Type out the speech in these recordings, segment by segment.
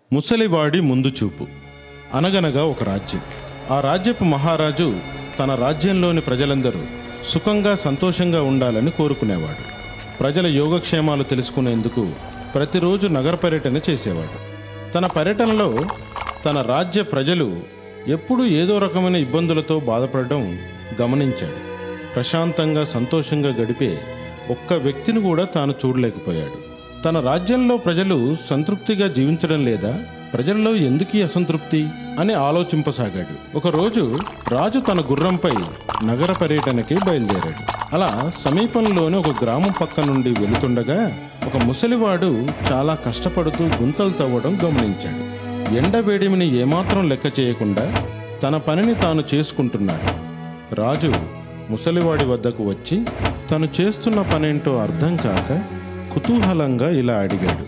ముసలివాడి ముందు చూపు అనగనగా ఒక రాజ్యం ఆ రాజ్యపు మహారాజు తన రాజ్యంలోని ప్రజలందరూ సుఖంగా సంతోషంగా ఉండాలని కోరుకునేవాడు ప్రజల యోగక్షేమాలు తెలుసుకునేందుకు ప్రతిరోజు నగర పర్యటన చేసేవాడు తన పర్యటనలో తన రాజ్య ప్రజలు ఎప్పుడూ ఏదో రకమైన ఇబ్బందులతో బాధపడడం గమనించాడు ప్రశాంతంగా సంతోషంగా గడిపే ఒక్క వ్యక్తిని కూడా తాను చూడలేకపోయాడు తన రాజ్యంలో ప్రజలు సంతృప్తిగా జీవించడం లేదా ప్రజల్లో ఎందుకు ఈ అసంతృప్తి అని ఆలోచింపసాగాడు ఒకరోజు రాజు తన గుర్రంపై నగర పర్యటనకి బయలుదేరాడు అలా సమీపంలోని ఒక గ్రామం పక్క నుండి వెళుతుండగా ఒక ముసలివాడు చాలా కష్టపడుతూ గుంతలు తవ్వడం గమనించాడు ఎండ వేడిమిని ఏమాత్రం లెక్క చేయకుండా తన పనిని తాను చేసుకుంటున్నాడు రాజు ముసలివాడి వద్దకు వచ్చి తను చేస్తున్న పనేంటో అర్థం కాక కుతూహలంగా ఇలా అడిగాడు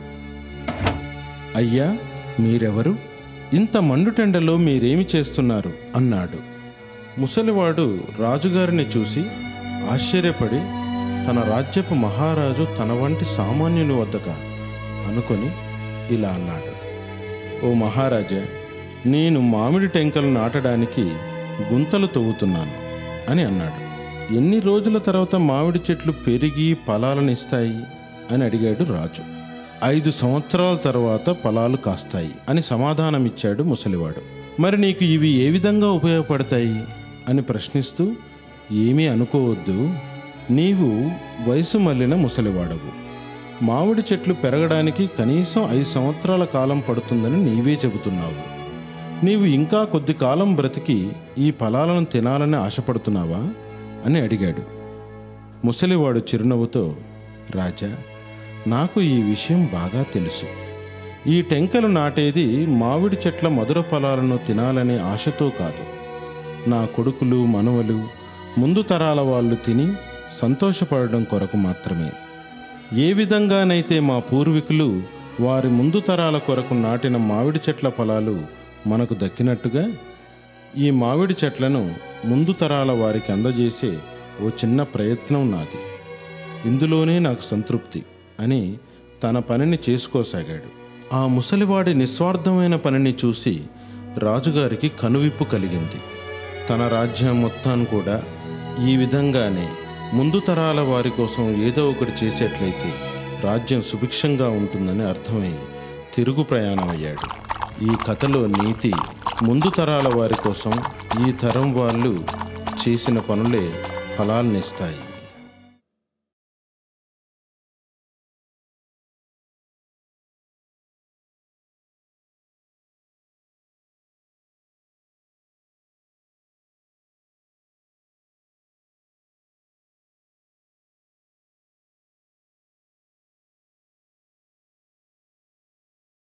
అయ్యా మీరెవరు ఇంత మండుటెండలో మీరేమి చేస్తున్నారు అన్నాడు ముసలివాడు రాజుగారిని చూసి ఆశ్చర్యపడి తన రాజ్యపు మహారాజు తన వంటి సామాన్యుని వద్దక అనుకొని ఇలా అన్నాడు ఓ మహారాజా నేను మామిడి టెంకలు నాటడానికి గుంతలు తవ్వుతున్నాను అని అన్నాడు ఎన్ని రోజుల తర్వాత మామిడి చెట్లు పెరిగి ఫలాలను ఇస్తాయి అని అడిగాడు రాజు ఐదు సంవత్సరాల తర్వాత ఫలాలు కాస్తాయి అని సమాధానమిచ్చాడు ముసలివాడు మరి నీకు ఇవి ఏ విధంగా ఉపయోగపడతాయి అని ప్రశ్నిస్తూ ఏమీ అనుకోవద్దు నీవు వయసు మళ్ళిన ముసలివాడవు మామిడి చెట్లు పెరగడానికి కనీసం ఐదు సంవత్సరాల కాలం పడుతుందని నీవే చెబుతున్నావు నీవు ఇంకా కొద్ది కాలం బ్రతికి ఈ ఫలాలను తినాలని ఆశపడుతున్నావా అని అడిగాడు ముసలివాడు చిరునవ్వుతో రాజా నాకు ఈ విషయం బాగా తెలుసు ఈ టెంకలు నాటేది మామిడి చెట్ల మధుర ఫలాలను తినాలనే ఆశతో కాదు నా కొడుకులు మనవలు ముందు తరాల వాళ్ళు తిని సంతోషపడడం కొరకు మాత్రమే ఏ విధంగానైతే మా పూర్వీకులు వారి ముందు తరాల కొరకు నాటిన మామిడి చెట్ల ఫలాలు మనకు దక్కినట్టుగా ఈ మామిడి చెట్లను ముందు తరాల వారికి అందజేసే ఓ చిన్న ప్రయత్నం నాది ఇందులోనే నాకు సంతృప్తి అని తన పనిని చేసుకోసాగాడు ఆ ముసలివాడి నిస్వార్థమైన పనిని చూసి రాజుగారికి కనువిప్పు కలిగింది తన రాజ్యం మొత్తాన్ని కూడా ఈ విధంగానే ముందు తరాల వారి కోసం ఏదో ఒకటి చేసేట్లయితే రాజ్యం సుభిక్షంగా ఉంటుందని అర్థమై తిరుగు ప్రయాణమయ్యాడు ఈ కథలో నీతి ముందు తరాల వారి కోసం ఈ తరం వాళ్ళు చేసిన పనులే ఫలాలనిస్తాయి